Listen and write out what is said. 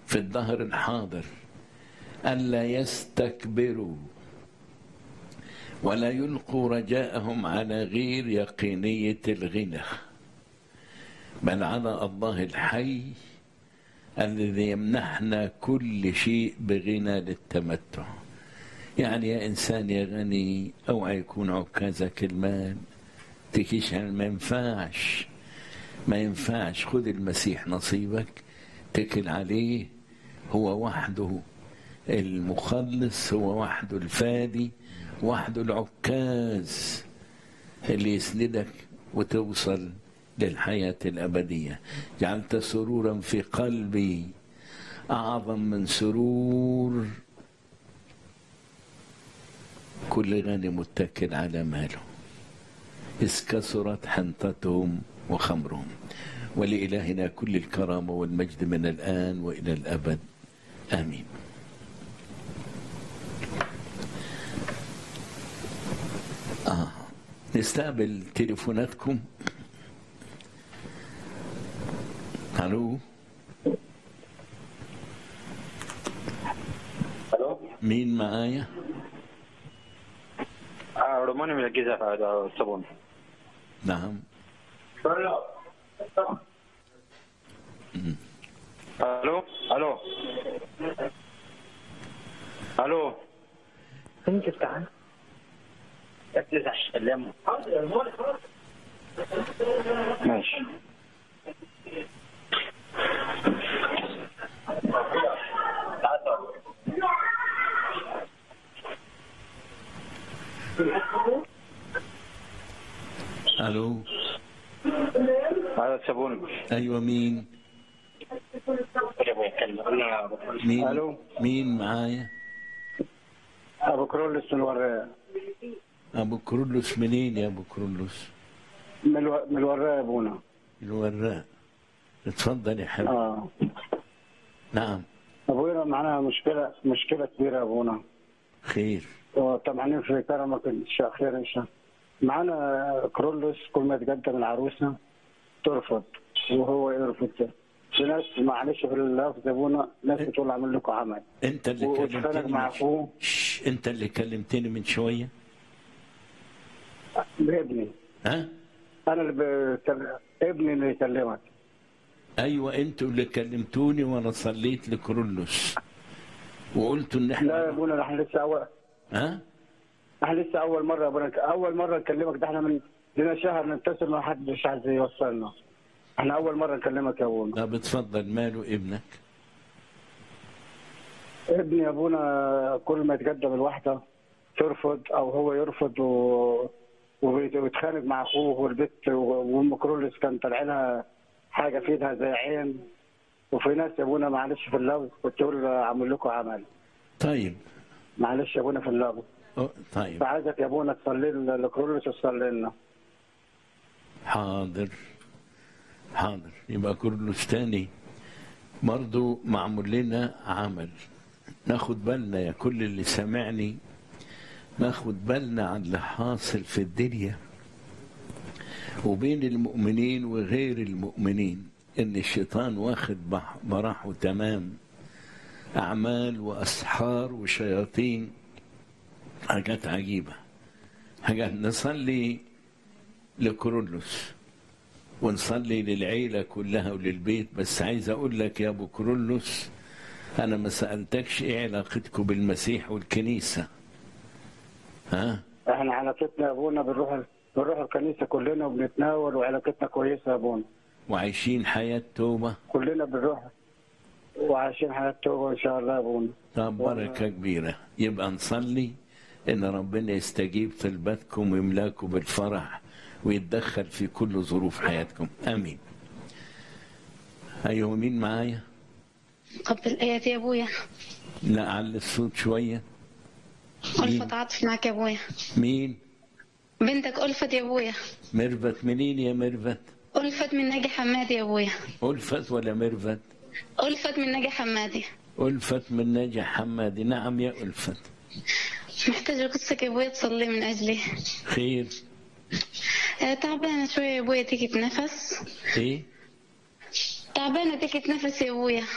في الظهر الحاضر ألا يستكبروا ولا يلقوا رجاءهم على غير يقينية الغنى بل على الله الحي الذي يمنحنا كل شيء بغنى للتمتع يعني يا إنسان يا غني أوعى يكون عكازك المال تكيش ما ينفعش ما ينفعش خذ المسيح نصيبك تكل عليه هو وحده المخلص هو وحده الفادي وحده العكاز اللي يسندك وتوصل للحياة الأبدية جعلت سرورا في قلبي أعظم من سرور كل غني متكل على ماله إذ كثرت حنطتهم وخمرهم ولإلهنا كل الكرامة والمجد من الآن وإلى الأبد آمين آه. نستقبل تليفوناتكم الو الو مين معايا آه روماني من الجيزه هذا الصابون نعم الو الو الو انت تعال تفتح اللم ماشي الو هذا الصابون ايوه مين مين ألو. مين معايا ابو كرولس من الوراء ابو كرولوس منين يا ابو كرولوس من الو- من الوراء يا ابونا الوراق اتفضل يا حبيبي اه نعم ابونا معنا مشكله مشكله كبيره يا ابونا خير وطبعا في كرمك ان شاء خير ان شاء معانا كرولوس كل ما تقدم العروسه ترفض وهو يرفض في ناس معلش في اللفظ يا ابونا ناس بتقول اعمل لكم عمل انت اللي واتخانق كلمتني مع من اخوه شش. انت اللي كلمتني من شويه بابني ها انا اللي بكلم ابني اللي يكلمك ايوه انتوا اللي كلمتوني وانا صليت لكرولوس وقلتوا ان لا يا احنا ابونا احنا لسه اول ها احنا لسه اول مره يا ابونا اول مره نكلمك ده احنا من لنا شهر نتصل ما حدش عايز يوصلنا احنا اول مره نكلمك يا ابونا طب اتفضل ماله ابنك ابني يا ابونا كل ما يتقدم الواحده ترفض او هو يرفض و... وبيت- ويتخانق مع اخوه والبت وام كرولس كان طالع لها حاجه في ايدها زي عين وفي ناس يا ابونا معلش في اللفظ كنت تقول اعمل لكم عمل طيب معلش يا ابونا في اللفظ أه، طيب فعايزك يا ابونا تصلي ل- لكرولس وتصلي لنا حاضر حاضر يبقى كرولوس تاني برضو معمول لنا عمل ناخد بالنا يا كل اللي سامعني ناخد بالنا عن اللي حاصل في الدنيا وبين المؤمنين وغير المؤمنين ان الشيطان واخد بح- براحه تمام اعمال واسحار وشياطين حاجات عجيبه حاجات نصلي لكرولوس ونصلي للعيلة كلها وللبيت بس عايز أقول لك يا أبو كرولوس أنا ما سألتكش إيه علاقتكم بالمسيح والكنيسة ها احنا علاقتنا يا ابونا بنروح بنروح الكنيسه كلنا وبنتناول وعلاقتنا كويسه يا ابونا وعايشين حياة توبة كلنا بنروح وعايشين حياه توبه ان شاء الله يا ابونا طب بركة كبيرة يبقى نصلي إن ربنا يستجيب طلباتكم ويملاكم بالفرح ويتدخل في كل ظروف حياتكم آمين أيوه مين معايا؟ قبل آيات يا أبويا لا علي الصوت شوية مين؟ ألفت عاطف معك يا أبويا مين؟ بنتك ألفت يا أبويا ميرفت منين يا ميرفت؟ ألفت من ناجي حمادي يا أبويا ألفت ولا ميرفت؟ ألفت من ناجي حمادي ألفت من ناجح حمادي نعم يا ألفت محتاجة قصتك يا أبويا تصلي من أجلي خير آه، تعبانة شوية يا أبويا تيجي تنفس إيه؟ تعبانة تيجي تنفس يا أبويا